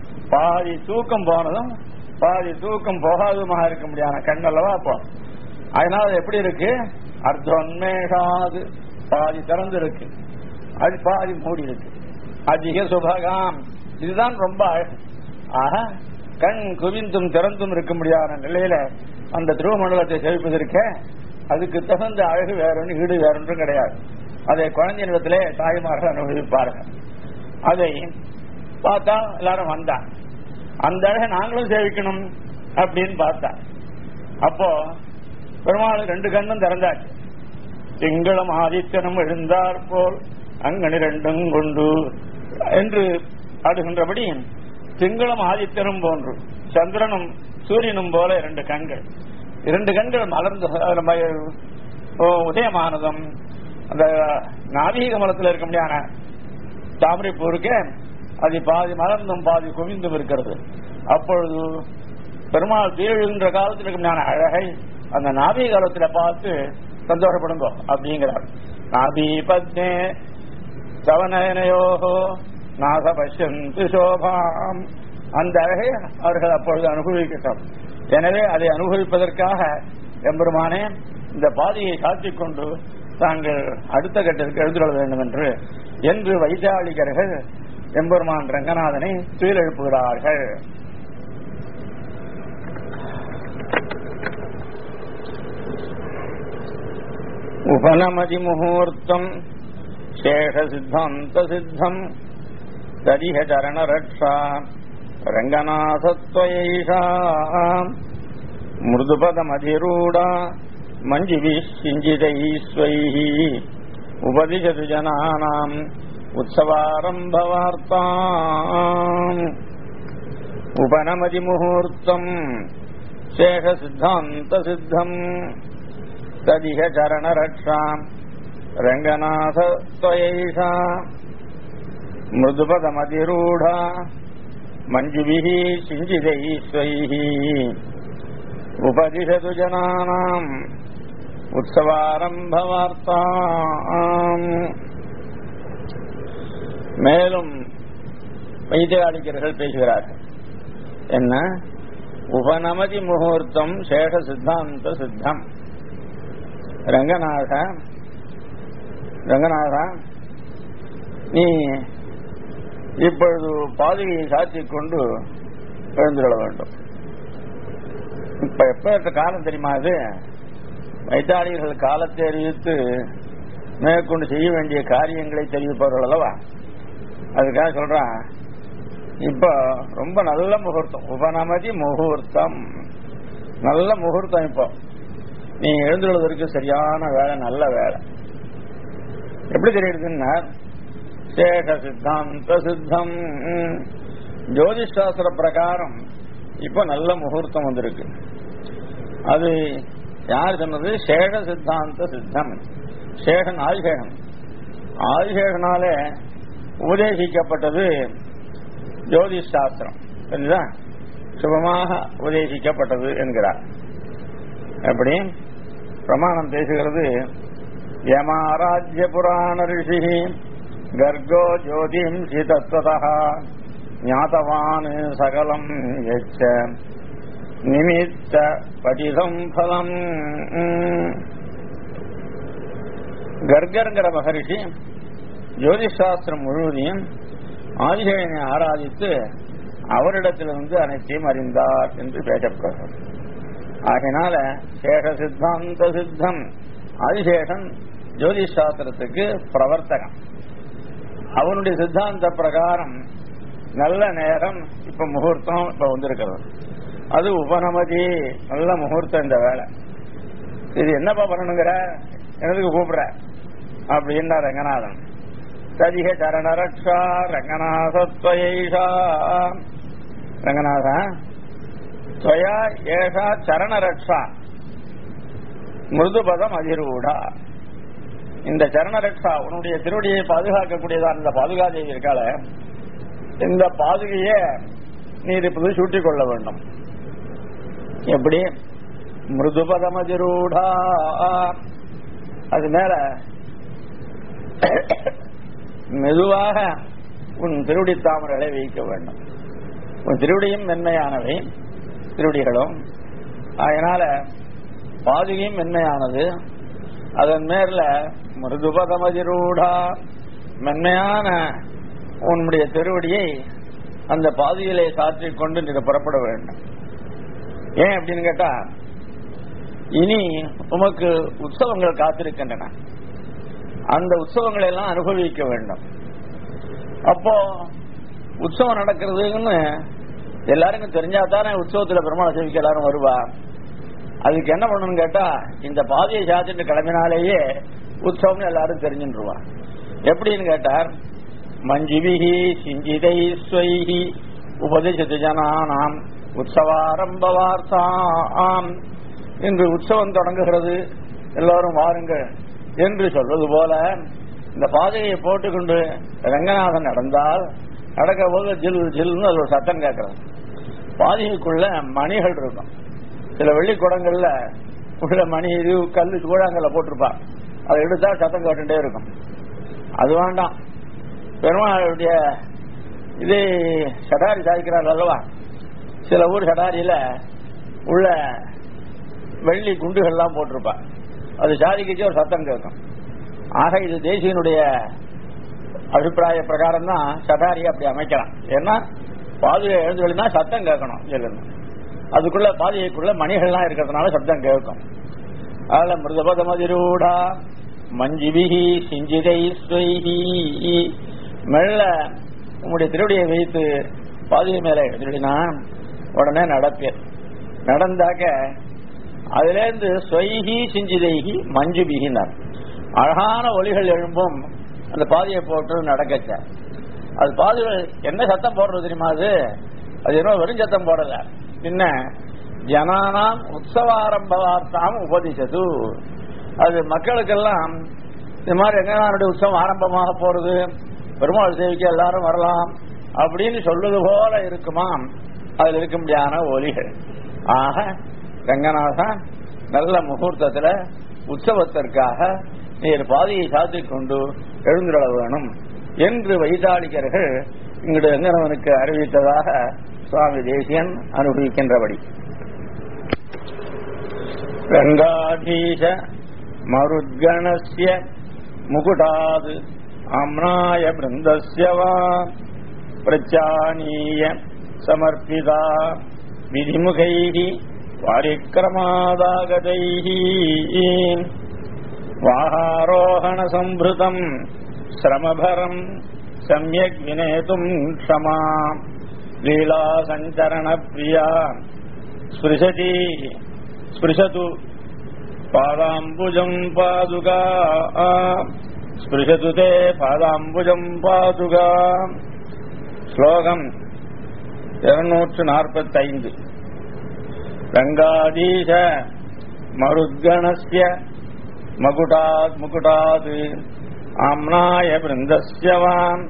பாதி தூக்கம் போனதும் பாதி தூக்கம் போகாததுமாக இருக்க முடியாத கண் அல்லவா அப்போ அதனால அது எப்படி இருக்கு அர்த்தோன்மேஷாது பாதி திறந்து இருக்கு அது பாதி மூடி இருக்கு அதிக சுபகாம் இதுதான் ரொம்ப அழகு ஆக கண் குவிந்தும் திறந்தும் இருக்க முடியாத நிலையில அந்த திருவமண்டலத்தை செவிப்பதற்க அதுக்கு தகுந்த அழகு வேறொன்று ஈடு வேறொன்றும் கிடையாது அதை குழந்தை நிலத்திலே தாய்மார்கள் அனுபவிப்பார்கள் அதை பார்த்தா எல்லாரும் வந்தா அந்த அழகை நாங்களும் சேவிக்கணும் அப்படின்னு பார்த்தா அப்போ பெருமாள் ரெண்டு கண்ணும் திறந்தாச்சு திங்களும் ஆதித்தனும் எழுந்தார் போல் அங்கனி ரெண்டும் கொண்டு என்று ஆடுகின்றபடி திங்களும் ஆதித்தனும் போன்று சந்திரனும் சூரியனும் போல இரண்டு கண்கள் இரண்டு கண்கள் மலர்ந்து அதுல ம- ஓ, உதயமானதும் அந்த நாவீக மலத்தில் இருக்க முடியாத தாமரை பூ இருக்கே அது பாதி மலர்ந்தும் பாதி குவிந்தும் இருக்கிறது அப்பொழுது பெருமாள் தீழ்கின்ற காலத்தில் இருக்க முடியாத அழகை அந்த நாபி காலத்துல பார்த்து சந்தோஷப்படுங்கோ அப்படிங்கிறார் நாபி பத்மே சவநயனயோகோ நாக பஷ்யந்து சோபாம் அந்த அழகை அவர்கள் அப்பொழுது அனுபவிக்கட்டும் எனவே அதை அனுபவிப்பதற்காக எம்பெருமானே இந்த பாதையை காட்டிக் கொண்டு தாங்கள் அடுத்த கட்டத்துக்கு எழுந்துள்ள வேண்டும் என்று என்று வைத்தாளிகர்கள் எம்பெருமான் ரங்கநாதனை துயிலெழுப்புகிறார்கள் உபநமதி முகூர்த்தம் சேஷ சித்தாந்த சித்தம் தரிஹ சரண ரக்ஷா ரங்கநாதத்வயைஷா மிருதுபதமதிரூடா மஞ்சுபிः சிஞ்சிதைஸ்வைः உபதிஷது ஜனானாம் உற்சவாரம்பவார்த்தாம் உபநமதி முகூர்த்தம் சேஷ சித்தாந்த சித்தம் ததிக சரண ரக்ஷாம் ரங்கநாத त्वयैषा மிருதுபதமதிரூடா மஞ்சுபிः சிஞ்சிதைः ஸ்வைः உபதிஷது ஜனானாம் உற்சவாரம்பவார்த்தாம் மேலும் வைத்தியாளிக்கர்கள் பேசுகிறார்கள் என்ன உபநமதி முகூர்த்தம் சேஷ சித்தாந்த சித்தம் ரங்கநாத ரங்கநாதா நீ இப்பொழுது பாதுகையை சாத்திக் கொண்டு எழுந்துள்ள வேண்டும் இப்ப எப்ப காலம் தெரியுமா அது வைத்தாளிகள் காலத்தை அறிவித்து மேற்கொண்டு செய்ய வேண்டிய காரியங்களை தெரிவிப்பவர்கள் அல்லவா அதுக்காக சொல்றான் இப்ப ரொம்ப நல்ல முகூர்த்தம் உபநமதி முகூர்த்தம் நல்ல முகூர்த்தம் இப்போ நீ எழுந்துள்ளதற்கு சரியான வேலை நல்ல வேலை எப்படி தெரியுதுன்னா சேஷ சித்தாந்த சித்தம் ஜோதிஷ் சாஸ்திர பிரகாரம் இப்ப நல்ல முகூர்த்தம் வந்திருக்கு அது யார் சொன்னது சேஷ சித்தாந்த சித்தம் சேஷன் ஆதிசேஷன் ஆதிசேஷனால உபதேசிக்கப்பட்டது ஜோதிஷ் சாஸ்திரம் தெரியுதா சுபமாக உபதேசிக்கப்பட்டது என்கிறார் எப்படி பிரமாணம் பேசுகிறது யமாராஜ்ய புராண ரிஷி கர்கோ ஜோதிம்சி தத்வதः ஞாதவான் சகலம் யச்ச நிமித்த படிதம் பலம் கர்கர்ங்கிற மகரிஷி ஜோதிஷ் சாஸ்திரம் முழுவதையும் ஆதிசேயனை ஆராதித்து அவரிடத்திலிருந்து அனைத்தையும் அறிந்தார் என்று பேசப்படுகிறது ஆகினால சேஷ சித்தாந்த சித்தம் ஆதிசேஷன் ஜோதிஷ் சாஸ்திரத்துக்கு பிரவர்த்தகம் அவனுடைய சித்தாந்த பிரகாரம் நல்ல நேரம் இப்ப முகூர்த்தம் இப்ப வந்திருக்கிறது அது உபநமதி நல்ல முகூர்த்தம் இந்த வேலை இது என்னப்பா பண்ணணுங்கிற எனக்கு கூப்பிடுற அப்படின்னா ரங்கநாதன் ததிக சரண ரக்ஷா ரங்கநாதத்வயைஷா ரங்கநாதா துவயா ஏஷா சரண ரக்ஷா மிருதுபதம் அதிரூடா இந்த சரண ரக்ஷா உன்னுடைய திருவடியை பாதுகாக்கக்கூடியதான் இந்த பாதுகாதேவி இருக்கால இந்த பாதுகையை நீ இப்போது சூட்டிக் கொள்ள வேண்டும் எப்படி மிருதுபதம் அதிரூடா அது மேல மெதுவாக உன் திருவடி தாமரைகளை வைக்க வேண்டும் உன் திருவடியும் மென்மையானவை திருவடிகளும் அதனால பாதுகையும் மென்மையானது அதன் மேல மிருதுபதமதிரூடா மென்மையான உன்னுடைய திருவடியை அந்த பாதுகையிலே சாற்றிக் கொண்டு நீங்க புறப்பட வேண்டும் ஏன் அப்படின்னு கேட்டா இனி உமக்கு உற்சவங்கள் காத்திருக்கின்றன அந்த உற்சவங்களை எல்லாம் அனுபவிக்க வேண்டும் அப்போ உற்சவம் நடக்கிறதுன்னு எல்லாருக்கும் தெரிஞ்சா தானே உற்சவத்துல பெருமாளை சேவிக்க எல்லாரும் வருவா அதுக்கு என்ன பண்ணணும்னு கேட்டா இந்த பாதையை சாத்திட்டு கிளம்பினாலேயே உற்சவம்னு எல்லாரும் தெரிஞ்சுருவா எப்படின்னு கேட்டார் மஞ்சுவிகி சிஞ்சிதை ஸ்வைஹி உபதிஷத்து ஜனானாம் உற்சவாரம்பவார்த்தாம் இன்று உற்சவம் தொடங்குகிறது எல்லாரும் வாருங்கள் என்று சொல்வது போல இந்த பாதையை போட்டுக்கொண்டு ரங்கநாதன் நடந்தால் நடக்க போது ஜில் ஜில்னு அது ஒரு சத்தம் கேட்கறது பாதைக்குள்ள மணிகள் இருக்கும் சில வெள்ளி குடங்கள்ல உள்ள மணி இது கல்லு கூழாங்கல்ல போட்டிருப்பா அதை எடுத்தா சத்தம் கேட்டுட்டே இருக்கும் அது வேண்டாம் பெருமாளுடைய இது சடாரி சாதிக்கிறார் அல்லவா சில ஊர் சடாரியில உள்ள வெள்ளி குண்டுகள்லாம் போட்டிருப்பா அது சாதிக்கிச்சு ஒரு சத்தம் கேட்கும் ஆக இது தேசியனுடைய அபிப்பிராய பிரகாரம் தான் சடாரியை அப்படி அமைக்கலாம் ஏன்னா பாதுகை எழுந்துனா சத்தம் கேட்கணும் இதுல அதுக்குள்ள பாதுகைக்குள்ள மணிகள்லாம் இருக்கிறதுனால சத்தம் கேட்கும் அதுல மிருதபத மதிரூடா மஞ்சிபிகி சிஞ்சிதை ஸ்வைஹி மெல்ல உங்களுடைய திருவடியை வைத்து பாதுகை மேல எழுதினா உடனே நடப்பேன் நடந்தாக்க அதுல இருந்து ஸ்வைஹி சிஞ்சிதைஹி மஞ்சுபிகினார் அழகான ஒலிகள் எழும்பும் அந்த பாதையை போட்டு நடக்கச்ச அது பாதுகள் என்ன சத்தம் போடுறது தெரியுமா அது அது என்ன வெறும் சத்தம் போடல என்ன ஜனானாம் உற்சவாரம்பவார்த்தாம் உபதிச்சது அது மக்களுக்கெல்லாம் இந்த மாதிரி எங்கனுடைய உற்சவம் ஆரம்பமாக போறது பெருமாள் சேவிக்க எல்லாரும் வரலாம் அப்படின்னு சொல்வது போல இருக்குமாம் அதில் இருக்க முடியாத ஒலிகள் ஆக ரங்கநாதா நல்ல முகூர்த்தத்துல உற்சவத்திற்காக நீர் பாதையை சாத்திக் கொண்டு எழுந்திரள வேணும் என்று வைதாளிகர்கள் இங்கு ரங்கனவனுக்கு அறிவித்ததாக சுவாமி தேசியன் அனுபவிக்கின்றபடி ரங்காதீச மருத்கணஸ்ய முகுடாது ஆம்னாய பிருந்தஸ்ய வா பிரச்சானீய சமர்ப்பிதா விதிமுகைः வாரிக்கிரமாதாகதைः वाहारोहणसम्भृतम् श्रमभरम् सम्यक् विनेतुम् क्षमा लीलासञ्चरणप्रिया स्पृशति स्पृशतु पादाम्बुजम् पादुका स्पृशतु ते पादाम्बुजम् पादुका श्लोकम् இருநூற்று நாற்பத்தைந்து ரங்காதீச மருத்கணஸ்ய மகுடாத் முகுடாத் ஆம்னாய பிருந்தஸ்யவான்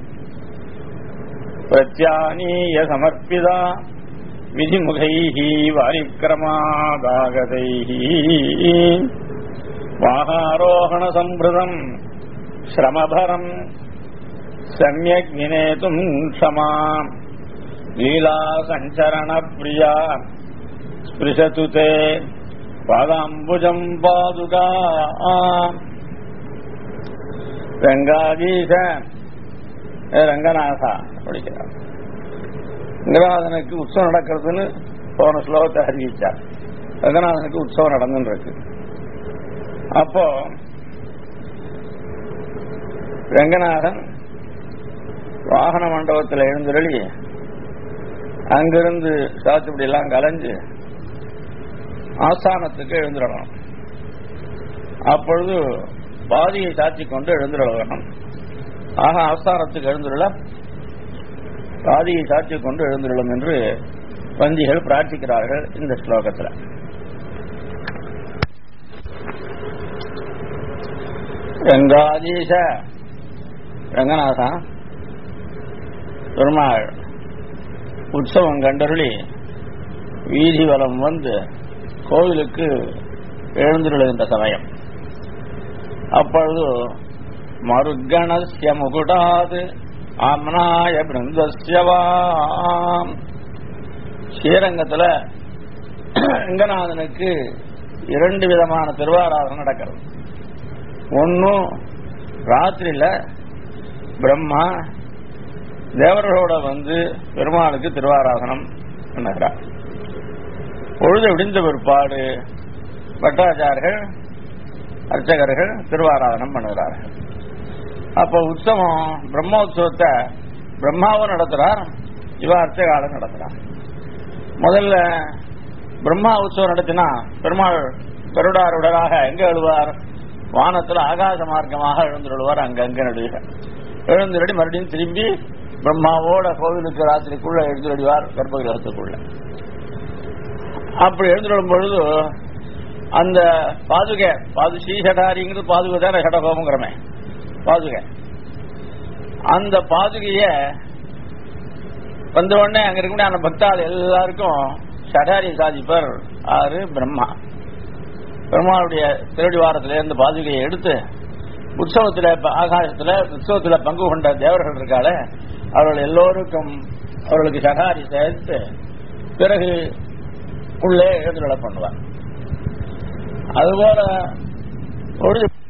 பிரத்யானீய சமர்ப்பிதா விதிமுகைः வாரிக்கிரமாதாகதைः வாகாரோகணசம்பிரதம் ஸ்ரமபரம் சமயக் வினேதும் க்ஷமா லீலா சஞ்சரண பிரியா ஸ்பிருஷது தே பாதாம்புஜம் பாதுகா ரங்காதீச ரங்கநாதா படிக்கிறார் ரங்கநாதனுக்கு உற்சவம் நடக்கிறதுன்னு போன ஸ்லோகத்தை அறிவிச்சார் ரங்கநாதனுக்கு உற்சவம் நடந்துன்னு இருக்கு அப்போ ரங்கநாதன் வாகன மண்டபத்தில் எழுந்தருளி அங்கிருந்து சாத்துப்படி எல்லாம் கலைஞ்சு ஆஸ்தானத்துக்கு எழுந்துடணும் அப்பொழுது பாதியை சாத்தி கொண்டு எழுந்துடணும் ஆக ஆஸ்தானத்துக்கு எழுந்துள்ள பாதியை சாத்தி கொண்டு எழுந்துள்ளோம் என்று வந்திகள் பிரார்த்திக்கிறார்கள் இந்த ஸ்லோகத்தில் ரங்காதீச ரங்கநாதா பெருமாள் உற்சவம் கண்டருளி வீதி வலம் வந்து கோவிலுக்கு எழுந்துள்ள சமயம் அப்பொழுது மருகணஸ்ய முகுடாது ஆம்னாய பிருந்தஸ்யவாம் ஸ்ரீரங்கத்தில் ரங்கநாதனுக்கு இரண்டு விதமான திருவாராதனம் நடக்கிறது ஒன்னும் ராத்திரியில பிரம்மா தேவர்களோட வந்து பெருமாளுக்கு திருவாராதனம் பண்ணுகிறார் பொழுது விடிந்த பிற்பாடு பட்டாச்சார்கள் அர்ச்சகர்கள் திருவாராதனம் பண்ணுகிறார்கள் அப்போ உற்சவம் பிரம்மோத்சவத்தை பிரம்மாவும் நடத்துறார் இவ அர்ச்சகாலும் நடத்துறார் முதல்ல பிரம்மா உற்சவம் நடத்தினா பெருமாள் கருடாருடராக எங்க எழுவார் வானத்துல ஆகாச மார்க்கமாக எழுந்துள்ளுவார் அங்கங்க நடுக எழுந்துள்ளடி மறுபடியும் திரும்பி பிரம்மாவோட கோவிலுக்கு ராத்திரிக்குள்ள எழுந்துள்ளுவார் கர்ப்பகிரகத்துக்குள்ள அப்படி எழுந்துள்ளும் பொழுது அந்த பாதுகை பாது ஸ்ரீசடாரிங்கிறது பாதுகை தான் சடகோமங்கிறமே பாதுகை அந்த பாதுகைய வந்த உடனே அங்க இருக்கக்கூடிய அந்த பக்தாள் எல்லாருக்கும் சடாரி சாதிப்பர் ஆறு பிரம்மா பெருமாளுடைய திருடி வாரத்தில இருந்து பாதுகையை எடுத்து உற்சவத்துல ஆகாசத்துல உற்சவத்துல பங்கு கொண்ட தேவர்கள் இருக்கால அவர்கள் எல்லோருக்கும் அவர்களுக்கு சகாரி சேர்த்து பிறகு உள்ளே எழுந்துள்ள பண்ணுவார் அதுபோல பொழுது